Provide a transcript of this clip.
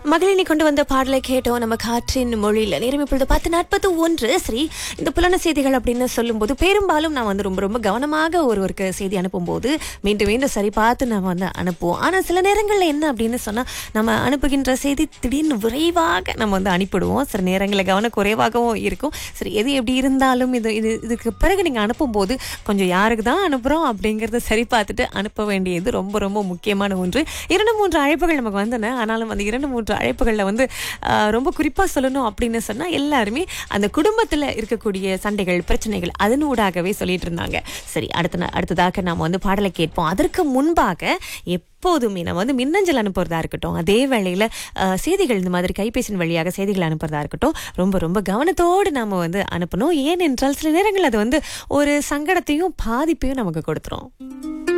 மகளினி கொண்டு வந்த பாடலை கேட்டோம் நம்ம காற்றின் மொழியில் நேரம் இப்பொழுது பத்து நாற்பத்து ஒன்று சரி இந்த புலன செய்திகள் அப்படின்னு சொல்லும்போது பெரும்பாலும் நான் வந்து ரொம்ப ரொம்ப கவனமாக ஒருவருக்கு செய்தி அனுப்பும்போது மீண்டும் மீண்டும் சரி பார்த்து நம்ம வந்து அனுப்புவோம் ஆனால் சில நேரங்களில் என்ன அப்படின்னு சொன்னால் நம்ம அனுப்புகின்ற செய்தி திடீர்னு விரைவாக நம்ம வந்து அனுப்பிடுவோம் சில நேரங்களில் கவனக்குறைவாகவும் இருக்கும் சரி எது எப்படி இருந்தாலும் இது இது இதுக்கு பிறகு நீங்கள் அனுப்பும்போது கொஞ்சம் யாருக்கு தான் அனுப்புகிறோம் அப்படிங்கிறத சரி பார்த்துட்டு அனுப்ப வேண்டியது ரொம்ப ரொம்ப முக்கியமான ஒன்று இரண்டு மூன்று அழைப்புகள் நமக்கு வந்தன ஆனாலும் அந்த இரண்டு மூன்று அழைப்புகளில் வந்து ஆஹ், ரொம்ப குறிப்பாக சொல்லணும் அப்படின்னு சொன்னால் எல்லாருமே அந்த குடும்பத்தில் இருக்கக்கூடிய சண்டைகள் பிரச்சனைகள் அதனூடாகவே சொல்லிட்டு இருந்தாங்க சரி அடுத்த நா- அடுத்ததாக நாம் வந்து பாடலை கேட்போம் அதற்கு முன்பாக எப்போதுமே நம்ம வந்து மின்னஞ்சல் அனுப்புறதா இருக்கட்டும் அதே வேளையில் அஹ், செய்திகள் இந்த மாதிரி கைபேசியின் வழியாக செய்திகள் அனுப்புறதா இருக்கட்டும் ரொம்ப ரொம்ப கவனத்தோடு நாம வந்து அனுப்பணும் ஏனென்றால் சில நேரங்கள் அது வந்து ஒரு சங்கடத்தையும் பாதிப்பையும் நமக்கு கொடுத்துரும்